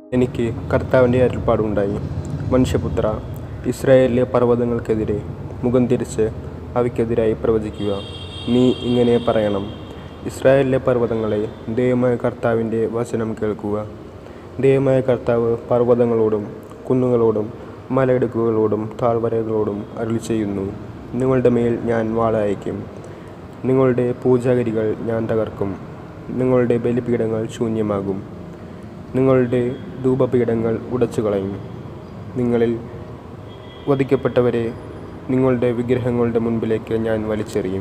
എനിക്ക് കർത്താവിൻ്റെ അരുൾപ്പാടുണ്ടായി മനുഷ്യപുത്ര ഇസ്രായേലിലെ പർവ്വതങ്ങൾക്കെതിരെ മുഖം തിരിച്ച് അവയ്ക്കെതിരായി പ്രവചിക്കുക നീ ഇങ്ങനെ പറയണം ഇസ്രായേലിലെ പർവ്വതങ്ങളെ ദൈവമായ കർത്താവിൻ്റെ വചനം കേൾക്കുക ദൈവമായ കർത്താവ് പർവ്വതങ്ങളോടും കുന്നുകളോടും മലയിടുക്കുകളോടും താഴ്വരകളോടും അരുളി ചെയ്യുന്നു നിങ്ങളുടെ മേൽ ഞാൻ വാളയക്കും നിങ്ങളുടെ പൂജാഗിരികൾ ഞാൻ തകർക്കും നിങ്ങളുടെ ബലിപീഠങ്ങൾ ശൂന്യമാകും നിങ്ങളുടെ ധൂപപീഠങ്ങൾ ഉടച്ചു കളയും നിങ്ങളിൽ വധിക്കപ്പെട്ടവരെ നിങ്ങളുടെ വിഗ്രഹങ്ങളുടെ മുൻപിലേക്ക് ഞാൻ വലിച്ചെറിയും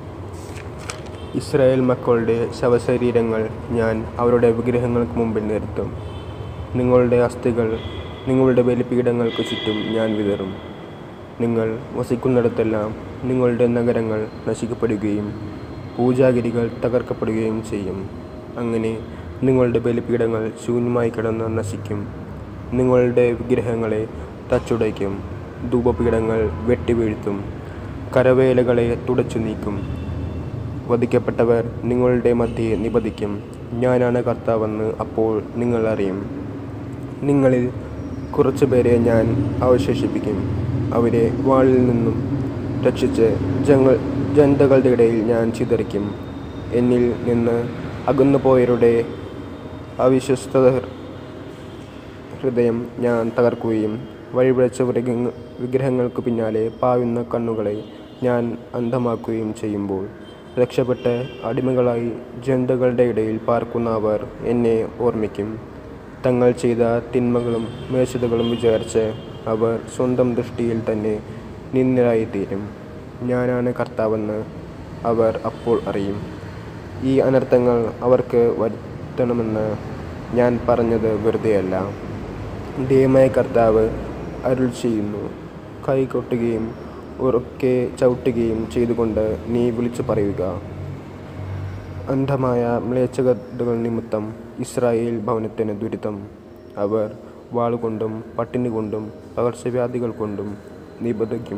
ഇസ്രായേൽ മക്കളുടെ ശവശരീരങ്ങൾ ഞാൻ അവരുടെ വിഗ്രഹങ്ങൾക്ക് മുമ്പിൽ നിർത്തും നിങ്ങളുടെ അസ്ഥികൾ നിങ്ങളുടെ ബലിപീഠങ്ങൾക്ക് ചുറ്റും ഞാൻ വിതറും നിങ്ങൾ വസിക്കുന്നിടത്തെല്ലാം നിങ്ങളുടെ നഗരങ്ങൾ നശിക്കപ്പെടുകയും പൂജാഗിരികൾ തകർക്കപ്പെടുകയും ചെയ്യും അങ്ങനെ നിങ്ങളുടെ ബലിപീഠങ്ങൾ ശൂന്യമായി കിടന്ന് നശിക്കും നിങ്ങളുടെ വിഗ്രഹങ്ങളെ തച്ചുടയ്ക്കും ധൂപപീഠങ്ങൾ വെട്ടിവീഴ്ത്തും കരവേലകളെ തുടച്ചു നീക്കും വധിക്കപ്പെട്ടവർ നിങ്ങളുടെ മധ്യേ നിപതിക്കും ഞാനാണ് കർത്താവെന്ന് അപ്പോൾ നിങ്ങൾ അറിയും നിങ്ങളിൽ കുറച്ചു പേരെ ഞാൻ അവശേഷിപ്പിക്കും അവരെ വാളിൽ നിന്നും രക്ഷിച്ച് ജങ്ങൾ ജനതകളുടെ ഇടയിൽ ഞാൻ ചിതറിക്കും എന്നിൽ നിന്ന് അകന്നുപോയവരുടെ അവിശ്വസ്ത ഹൃദയം ഞാൻ തകർക്കുകയും വഴിപിഴച്ച വിഗ്രഹ വിഗ്രഹങ്ങൾക്ക് പിന്നാലെ പായുന്ന കണ്ണുകളെ ഞാൻ അന്ധമാക്കുകയും ചെയ്യുമ്പോൾ രക്ഷപ്പെട്ട് അടിമകളായി ജനതകളുടെ ഇടയിൽ പാർക്കുന്ന അവർ എന്നെ ഓർമ്മിക്കും തങ്ങൾ ചെയ്ത തിന്മകളും മേശതകളും വിചാരിച്ച് അവർ സ്വന്തം ദൃഷ്ടിയിൽ തന്നെ നിന്ദരായിത്തീരും ഞാനാണ് കർത്താവെന്ന് അവർ അപ്പോൾ അറിയും ഈ അനർത്ഥങ്ങൾ അവർക്ക് വരുത്തണമെന്ന് ഞാൻ പറഞ്ഞത് വെറുതെയല്ല ദൈവമായ കർത്താവ് അരുൾ ചെയ്യുന്നു കൈ കൊട്ടുകയും ഉറക്കെ ചവിട്ടുകയും ചെയ്തുകൊണ്ട് നീ വിളിച്ചു പറയുക അന്ധമായ മ്ലേച്ഛകതകൾ നിമിത്തം ഇസ്രായേൽ ഭവനത്തിന് ദുരിതം അവർ വാളുകൊണ്ടും പട്ടിണി കൊണ്ടും പകർച്ചവ്യാധികൾ കൊണ്ടും നിബന്ധിക്കും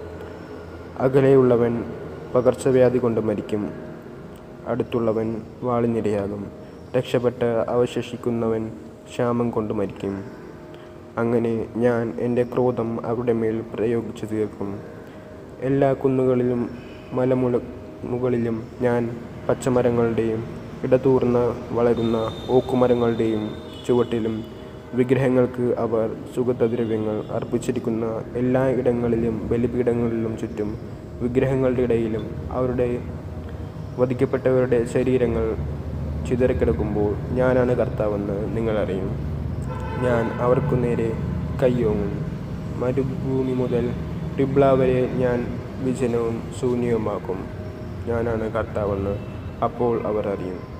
അകലെയുള്ളവൻ പകർച്ചവ്യാധി കൊണ്ട് മരിക്കും അടുത്തുള്ളവൻ വാളിനിരയാകും രക്ഷപ്പെട്ട് അവശേഷിക്കുന്നവൻ ക്ഷാമം കൊണ്ട് മരിക്കും അങ്ങനെ ഞാൻ എൻ്റെ ക്രോധം അവരുടെ മേൽ പ്രയോഗിച്ചു തീർക്കും എല്ലാ കുന്നുകളിലും മലമുല മുകളിലും ഞാൻ പച്ചമരങ്ങളുടെയും ഇടതൂർന്ന് വളരുന്ന ഓക്കുമരങ്ങളുടെയും ചുവട്ടിലും വിഗ്രഹങ്ങൾക്ക് അവർ സുഗന്ധദ്രവ്യങ്ങൾ അർപ്പിച്ചിരിക്കുന്ന എല്ലാ ഇടങ്ങളിലും ബലിപീഠങ്ങളിലും ചുറ്റും വിഗ്രഹങ്ങളുടെ ഇടയിലും അവരുടെ വധിക്കപ്പെട്ടവരുടെ ശരീരങ്ങൾ ചിതറിക്കിടക്കുമ്പോൾ ഞാനാണ് കർത്താവെന്ന് നിങ്ങൾ അറിയും ഞാൻ അവർക്കു നേരെ കയ്യോങ്ങും മരുഭൂമി മുതൽ ടിബ്ല വരെ ഞാൻ വിജനവും ശൂന്യവുമാക്കും ഞാനാണ് കർത്താവെന്ന് അപ്പോൾ അവർ അറിയും